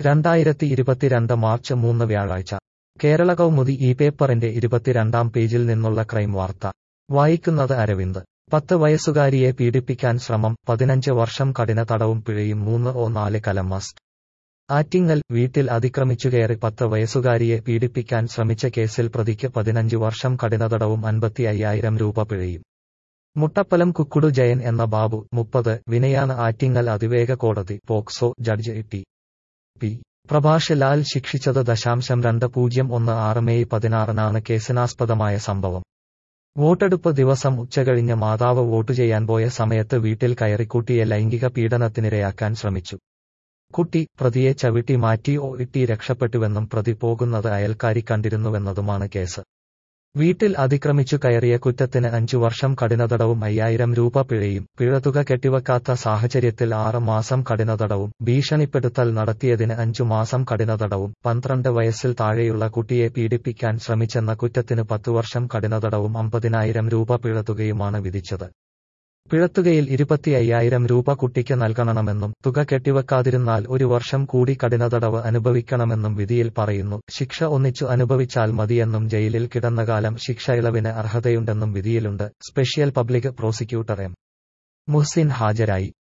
രണ്ടായിരത്തി ഇരുപത്തിരണ്ട് മാർച്ച് മൂന്ന് വ്യാഴാഴ്ച കേരള കൗമുദി ഈ പേപ്പറിന്റെ ഇരുപത്തിരണ്ടാം പേജിൽ നിന്നുള്ള ക്രൈം വാർത്ത വായിക്കുന്നത് അരവിന്ദ് പത്ത് വയസ്സുകാരിയെ പീഡിപ്പിക്കാൻ ശ്രമം പതിനഞ്ച് വർഷം കഠിന തടവും പിഴയും മൂന്ന് ഓ നാല് കലം മസ്റ്റ് ആറ്റിങ്ങൽ വീട്ടിൽ അതിക്രമിച്ചുകയറി പത്ത് വയസ്സുകാരിയെ പീഡിപ്പിക്കാൻ ശ്രമിച്ച കേസിൽ പ്രതിക്ക് പതിനഞ്ച് വർഷം കഠിനതടവും അൻപത്തി അയ്യായിരം രൂപ പിഴയും മുട്ടപ്പലം കുക്കുടു ജയൻ എന്ന ബാബു മുപ്പത് വിനയാണ് ആറ്റിങ്ങൽ അതിവേഗ കോടതി POCSO judge T P Prabhash Lal ശിക്ഷിച്ചത് ദശാംശം രണ്ട് പൂജ്യം ഒന്ന് ആറ് മെയ് പതിനാറിനാണ് കേസിനാസ്പദമായ സംഭവം വോട്ടെടുപ്പ് ദിവസം ഉച്ചകഴിഞ്ഞ് മാതാവ് വോട്ട് ചെയ്യാൻ പോയ സമയത്ത് വീട്ടിൽ കയറി കുട്ടിയെ ലൈംഗിക പീഡനത്തിനിരയാക്കാൻ ശ്രമിച്ചു കുട്ടി പ്രതിയെ ചവിട്ടി മാറ്റി ഓ ഇട്ടി രക്ഷപ്പെട്ടുവെന്നും പ്രതി പോകുന്നത് അയൽക്കാരി കണ്ടിരുന്നുവെന്നതുമാണ് കേസ് വീട്ടിൽ അതിക്രമിച്ചു കയറിയ കുറ്റത്തിന് അഞ്ചു വർഷം കഠിനതടവും അയ്യായിരം രൂപ പിഴയും പിഴതുക കെട്ടിവെക്കാത്ത സാഹചര്യത്തിൽ ആറ് മാസം കഠിനതടവും ഭീഷണിപ്പെടുത്തൽ നടത്തിയതിന് അഞ്ചു മാസം കഠിനതടവും പന്ത്രണ്ട് വയസ്സിൽ താഴെയുള്ള കുട്ടിയെ പീഡിപ്പിക്കാൻ ശ്രമിച്ചെന്ന കുറ്റത്തിന് പത്തു വർഷം കഠിനതടവും അമ്പതിനായിരം രൂപ പിഴതുകയുമാണ് വിധിച്ചത് പിഴത്തുകയിൽ ഇരുപത്തി അയ്യായിരം രൂപ കുട്ടിക്ക് നൽകണമെന്നും തുക കെട്ടിവെക്കാതിരുന്നാൽ ഒരു വർഷം കൂടി കഠിനതടവ് അനുഭവിക്കണമെന്നും വിധിയിൽ പറയുന്നു ശിക്ഷ ഒന്നിച്ചു അനുഭവിച്ചാൽ മതിയെന്നും ജയിലിൽ കിടന്നകാലം ശിക്ഷ ഇളവിന് അർഹതയുണ്ടെന്നും വിധിയിലുണ്ട് special public prosecutor M Muhsin ഹാജരായി